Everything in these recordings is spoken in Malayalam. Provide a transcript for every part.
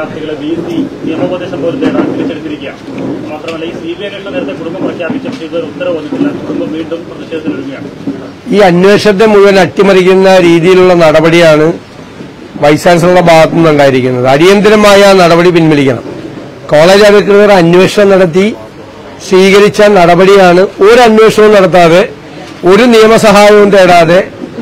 വിദ്യാർത്ഥികളെ വീഴ്ത്തി നിയമോപദേശം പോലും തേടാൻ തിരിച്ചെടുത്തിരിക്കുകയാണ് മാത്രമല്ല ഈ സി ബി ഐ അന്വേഷണം നേരത്തെ കുടുംബം പ്രഖ്യാപിച്ചിട്ട് ഇതൊരു ഉത്തരവ് വന്നിട്ടില്ല കുടുംബം വീണ്ടും പ്രതിഷേധത്തിനൊരുങ്ങുകയാണ് ഈ അന്വേഷണത്തെ മുഴുവൻ അട്ടിമറിക്കുന്ന രീതിയിലുള്ള നടപടിയാണ് വൈസ് ചാൻസലറുടെ ഭാഗത്തു നിന്നുണ്ടായിരിക്കുന്നത് അടിയന്തരമായ ആ നടപടി പിൻവലിക്കണം കോളേജ് അധികൃതർ അന്വേഷണം നടത്തി സ്വീകരിച്ച നടപടിയാണ് ഒരു അന്വേഷണവും നടത്താതെ ഒരു നിയമസഹായവും തേടാതെ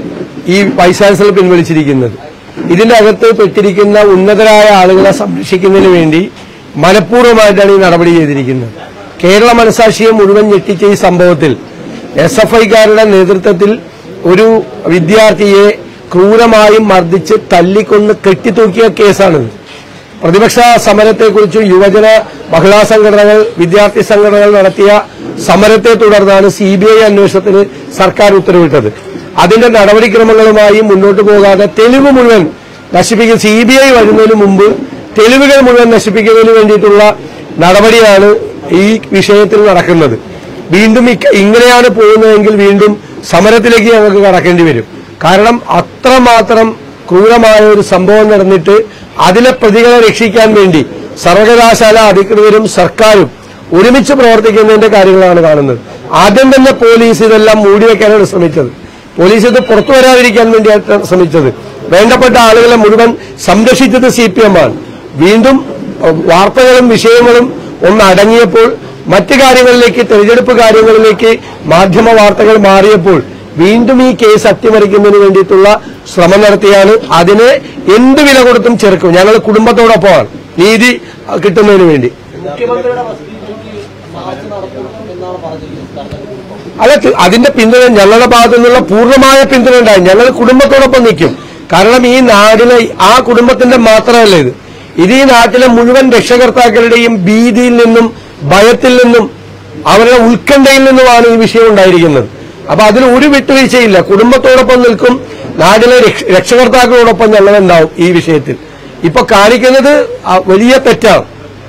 ഈ വൈസ് ചാൻസലർ പിൻവലിച്ചിരിക്കുന്നത് ഇതിന്റെ അകത്ത് പെട്ടിരിക്കുന്ന ഉന്നതരായ ആളുകളെ സംരക്ഷിക്കുന്നതിന് വേണ്ടി മനഃപൂർവ്വമായിട്ടാണ് ഈ നടപടി ചെയ്തിരിക്കുന്നത് കേരള മനസാക്ഷിയെ മുഴുവൻ ഞെട്ടിച്ച ഈ സംഭവത്തിൽ എസ് എഫ് ഐക്കാരുടെ നേതൃത്വത്തിൽ ഒരു വിദ്യാർത്ഥിയെ ക്രൂരമായും മർദ്ദിച്ച് തല്ലിക്കൊന്ന് കെട്ടിത്തൂക്കിയ കേസാണിത് പ്രതിപക്ഷ സമരത്തെക്കുറിച്ച് യുവജന മഹിളാ സംഘടനകൾ വിദ്യാർത്ഥി സംഘടനകൾ നടത്തിയ സമരത്തെ തുടർന്നാണ് സി ബി ഐ അന്വേഷണത്തിന് സർക്കാർ ഉത്തരവിട്ടത് അതിന്റെ നടപടിക്രമങ്ങളുമായി മുന്നോട്ട് പോകാതെ തെളിവ് മുഴുവൻ നശിപ്പിക്കുന്ന സി ബി ഐ വരുന്നതിന് മുമ്പ് തെളിവുകൾ മുഴുവൻ നശിപ്പിക്കുന്നതിന് വേണ്ടിയിട്ടുള്ള നടപടിയാണ് ഈ വിഷയത്തിൽ നടക്കുന്നത് വീണ്ടും ഇക്ക- ഇങ്ങനെയാണ് പോകുന്നതെങ്കിൽ വീണ്ടും സമരത്തിലേക്ക് ഞങ്ങൾക്ക് കടക്കേണ്ടി വരും കാരണം അത്രമാത്രം ക്രൂരമായ ഒരു സംഭവം നടന്നിട്ട് അതിലെ പ്രതികളെ രക്ഷിക്കാൻ വേണ്ടി സർവകലാശാല അധികൃതരും സർക്കാരും ഒരുമിച്ച് പ്രവർത്തിക്കുന്നതിന്റെ കാര്യങ്ങളാണ് കാണുന്നത് ആദ്യം തന്നെ പോലീസ് ഇതെല്ലാം മൂടിവെക്കാനാണ് ശ്രമിച്ചത് പോലീസ് ഇത് പുറത്തു വരാതിരിക്കാൻ വേണ്ടിയാണ് ശ്രമിച്ചത് വേണ്ടപ്പെട്ട ആളുകളെ മുഴുവൻ സംരക്ഷിച്ചത് സി പി എം ആണ് വീണ്ടും അഹ്, വാർത്തകളും വിഷയങ്ങളും ഒന്ന് അടങ്ങിയപ്പോൾ മറ്റു കാര്യങ്ങളിലേക്ക് തെരഞ്ഞെടുപ്പ് കാര്യങ്ങളിലേക്ക് മാധ്യമ വാർത്തകൾ മാറിയപ്പോൾ വീണ്ടും ഈ കേസ് അട്ടിമറിക്കുന്നതിന് വേണ്ടിയിട്ടുള്ള ശ്രമം നടത്തിയാണ് അതിനെ എന്ത് വില കൊടുത്തും ചെറുക്കും ഞങ്ങൾ കുടുംബത്തോടൊപ്പമാണ് നീതി അഹ്, കിട്ടുന്നതിന് വേണ്ടി മുഖ്യമന്ത്രിയുടെ വസതിയിലേക്ക് മാർച്ച് നടത്തും എന്നാണ് പറഞ്ഞിരിക്കുന്നത് അല്ല തി- അതിന്റെ പിന്തുണ ഞങ്ങളുടെ ഭാഗത്തു നിന്നുള്ള പൂർണ്ണമായ പിന്തുണ ഉണ്ടായി ഞങ്ങൾ കുടുംബത്തോടൊപ്പം നിൽക്കും കാരണം ഈ നാടിലെ ആ കുടുംബത്തിന്റെ മാത്രമല്ല ഇത് ഇത് ഈ നാട്ടിലെ മുഴുവൻ രക്ഷകർത്താക്കളുടെയും ഭീതിയിൽ നിന്നും ഭയത്തിൽ നിന്നും അവരുടെ ഉത്കണ്ഠയിൽ നിന്നുമാണ് ഈ വിഷയം ഉണ്ടായിരിക്കുന്നത് അപ്പൊ അതിൽ ഒരു വിട്ടുവീഴ്ചയില്ല കുടുംബത്തോടൊപ്പം നിൽക്കും നാട്ടിലെ രക്ഷ- രക്ഷകർത്താക്കളോടൊപ്പം ഞങ്ങളുണ്ടാവും ഈ വിഷയത്തിൽ ഇപ്പൊ കാണിക്കുന്നത് ആ വലിയ തെറ്റാണ്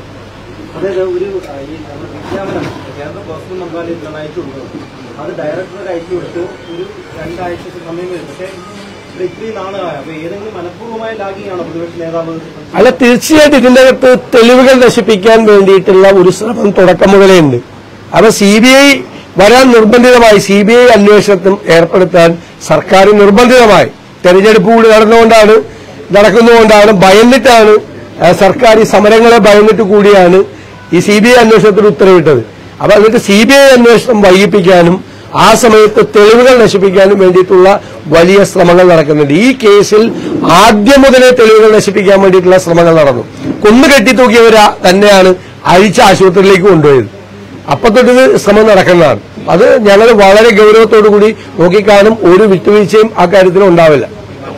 അതായത് ഒരു ആ, ഈ നമ്മുടെ വിജ്ഞാപനം കേന്ദ്ര പേഴ്സണൽ മന്ത്രാലയത്തിലാണ് അയച്ചു കൊടുക്കുന്നത് അത് ഡയറക്ടർക്ക് അയച്ചു കൊടുത്ത് ഒരു രണ്ടാഴ്ച സമയം വരും പക്ഷേ ഇവിടെ ഇത്രയും നാളുകളായി അപ്പൊ ഏതെങ്കിലും മനഃപൂർവ്വമായ ലാഗിങ്ങാണോ പ്രതിപക്ഷ നേതാവ് അല്ല തീർച്ചയായിട്ടും ഇതിന്റെ അകത്ത് തെളിവുകൾ നശിപ്പിക്കാൻ വേണ്ടിയിട്ടുള്ള ഒരു ശ്രമം തുടക്കം മുതലേ ഉണ്ട് അപ്പൊ സി ബി ഐ വരാൻ നിർബന്ധിതമായി സി ബി ഐ അന്വേഷണത്തിൽ ഏർപ്പെടുത്താൻ സർക്കാർ നിർബന്ധിതമായി തെരഞ്ഞെടുപ്പ് കൂടി നടന്നുകൊണ്ടാണ് നടക്കുന്നതുകൊണ്ടാണ് ഭയന്നിട്ടാണ് ആ, സർക്കാർ ഈ സമരങ്ങളെ ഭയന്നിട്ട് കൂടിയാണ് ഈ സി ബി ഐ അന്വേഷണത്തിന് ഉത്തരവിട്ടത് അപ്പൊ എന്നിട്ട് സി ബി ഐ അന്വേഷണം വൈകിപ്പിക്കാനും ആ സമയത്ത് തെളിവുകൾ നശിപ്പിക്കാനും വേണ്ടിയിട്ടുള്ള വലിയ ശ്രമങ്ങൾ നടക്കുന്നുണ്ട് ഈ കേസിൽ ആദ്യം മുതലേ തെളിവുകൾ നശിപ്പിക്കാൻ വേണ്ടിയിട്ടുള്ള ശ്രമങ്ങൾ നടന്നു കൊന്നു കെട്ടിത്തൂക്കിയവരാ തന്നെയാണ് അഴിച്ച ആശുപത്രിയിലേക്ക് കൊണ്ടുപോയത് അപ്പൊ തൊട്ടിത് ശ്രമം നടക്കുന്നതാണ് അത് ഞങ്ങൾ വളരെ ഗൗരവത്തോടു കൂടി നോക്കിക്കാണും ഒരു വിട്ടുവീഴ്ചയും ആ കാര്യത്തിൽ ഉണ്ടാവില്ല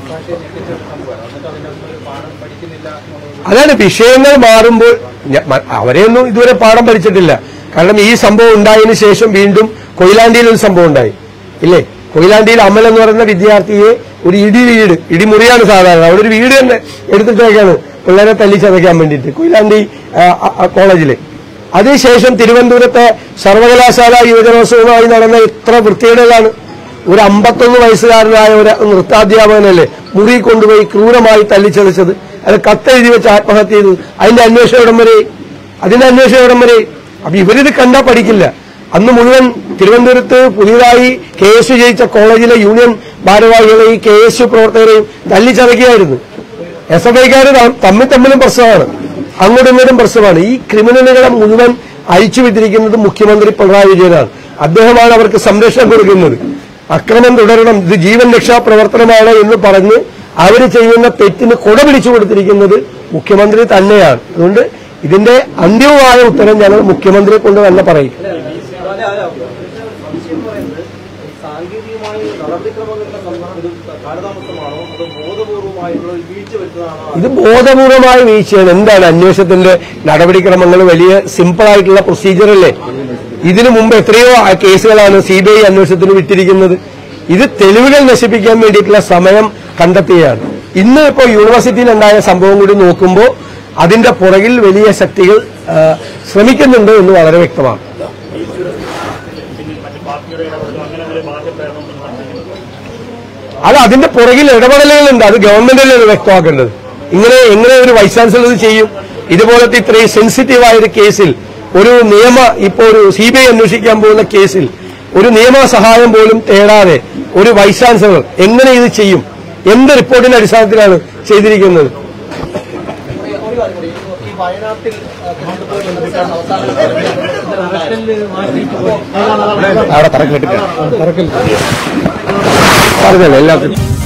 അതാണ് വിഷയങ്ങൾ മാറുമ്പോൾ ഞ- മ- അവരെയൊന്നും ഇതുവരെ പാഠം പഠിച്ചിട്ടില്ല കാരണം ഈ സംഭവം ഉണ്ടായതിനു ശേഷം വീണ്ടും കൊയിലാണ്ടിയിൽ ഒരു സംഭവം ഉണ്ടായി ഇല്ലേ കൊയിലാണ്ടിയിൽ അമൽ എന്ന് പറയുന്ന വിദ്യാർത്ഥിയെ ഒരു ഇടി വീട് ഇടിമുറിയാണ് സാധാരണ അവിടെ ഒരു വീട് തന്നെ എടുത്തിട്ടേക്കാണ് പിള്ളേരെ തല്ലിച്ചതയ്ക്കാൻ വേണ്ടിയിട്ട് കൊയിലാണ്ടി ആ, ആ, ആ, കോളേജില് അതിനുശേഷം തിരുവനന്തപുരത്തെ സർവകലാശാല യുവജനോത്സവമായി നടന്ന ഇത്ര വൃത്തികേടുകളാണ് ഒരു അമ്പത്തൊന്ന് വയസ്സുകാരനായ ഒരു നൃത്താധ്യാപകനല്ലേ മുറി കൊണ്ടുപോയി ക്രൂരമായി തല്ലിച്ചതച്ചത് അത് കത്തെഴുതി വെച്ച് ആത്മഹത്യ ചെയ്തു അതിന്റെ അന്വേഷണം ഇടം വരെ അതിന്റെ അന്വേഷണം ഇടം വരെ അപ്പൊ ഇവരിത് കണ്ടാ പഠിക്കില്ല അന്ന് മുഴുവൻ തിരുവനന്തപുരത്ത് പുതിയതായി കെ എസ് ജയിച്ച കോളേജിലെ യൂണിയൻ ഭാരവാഹികളെയും കെ എസ് യു പ്രവർത്തകരെയും തല്ലിച്ചതയ്ക്കുകയായിരുന്നു എസ് എഫ് ഐക്കാർ തമ്മിൽ തമ്മിലും പ്രശ്നമാണ് അങ്ങോട്ടും ഇങ്ങോട്ടും പ്രശ്നമാണ് ഈ ക്രിമിനലുകളെ മുഴുവൻ അഴിച്ചുവിട്ടിരിക്കുന്നത് മുഖ്യമന്ത്രി പിണറായി വിജയനാണ് അദ്ദേഹമാണ് അവർക്ക് സംരക്ഷണം കൊടുക്കുന്നത് അക്രമം തുടരണം ഇത് ജീവൻ രക്ഷാ പ്രവർത്തനമാണ് എന്ന് പറഞ്ഞ് അവർ ചെയ്യുന്ന തെറ്റിന് കൊട പിടിച്ചു കൊടുത്തിരിക്കുന്നത് മുഖ്യമന്ത്രി തന്നെയാണ് അതുകൊണ്ട് ഇതിന്റെ അന്തിമമായ ഉത്തരം ഞങ്ങൾ മുഖ്യമന്ത്രിയെ കൊണ്ട് തന്നെ പറയും അല്ല, അല്ല, സംശയം പറയുന്നത് സാങ്കേതികമായി നടപടിക്രമങ്ങളുടെ സം- ഒരു കാലതാമസമാണോ അതോ ബോധപൂർവമായിട്ടുള്ള ഒരു വീഴ്ച വരുന്നതാണോ ഇത് ബോധപൂർവമായ വീഴ്ചയാണ് എന്താണ് അന്വേഷണത്തിന്റെ നടപടിക്രമങ്ങൾ വലിയ സിമ്പിൾ ആയിട്ടുള്ള പ്രൊസീജിയർ അല്ലേ ഇതിനു മുമ്പ് എത്രയോ ആ കേസുകളാണ് സി ബി ഐ അന്വേഷണത്തിന് വിട്ടിരിക്കുന്നത് ഇത് തെളിവുകൾ നശിപ്പിക്കാൻ വേണ്ടിയിട്ടുള്ള സമയം കണ്ടെത്തുകയാണ് ഇന്ന് ഇപ്പോൾ യൂണിവേഴ്സിറ്റിയിലുണ്ടായ സംഭവം കൂടി നോക്കുമ്പോൾ അതിന്റെ പുറകിൽ വലിയ ശക്തികൾ ആ, ശ്രമിക്കുന്നുണ്ട് എന്ന് വളരെ വ്യക്തമാണ് പിന്നെ മറ്റ് പാർട്ടിയുടെ ഇടപെടലും അങ്ങനെ ഒരു ബാധ്യത പ്രേരണമെന്ന് പറഞ്ഞിരിക്കുന്നത് അത് അതിന്റെ പുറകിൽ ഇടപെടലുകളുണ്ട് അത് ഗവൺമെന്റല്ലേ ഇത് വ്യക്തമാക്കേണ്ടത് ഇങ്ങനെ എങ്ങനെ ഒരു വൈസ് ചാൻസലർ ഇത് ചെയ്യും ഇതുപോലത്തെ ഇത്രയും സെൻസിറ്റീവായ ഒരു കേസിൽ ഒരു നിയമ ഇപ്പോൾ ഒരു സി ബി ഐ അന്വേഷിക്കാൻ പോകുന്ന കേസിൽ ഒരു നിയമ സഹായം പോലും തേടാതെ ഒരു വൈസ് ചാൻസലർ എങ്ങനെ ഇത് ചെയ്യും എന്ത് റിപ്പോർട്ടിന്റെ അടിസ്ഥാനത്തിലാണ് ചെയ്തിരിക്കുന്നത് ഈ വയനാട്ടിൽ തെരഞ്ഞെടുപ്പുമായി ബന്ധപ്പെട്ടാണ് അവസാന അവിടെ തറക്കിട്ടില്ല പറഞ്ഞല്ലോ എല്ലാത്തിനും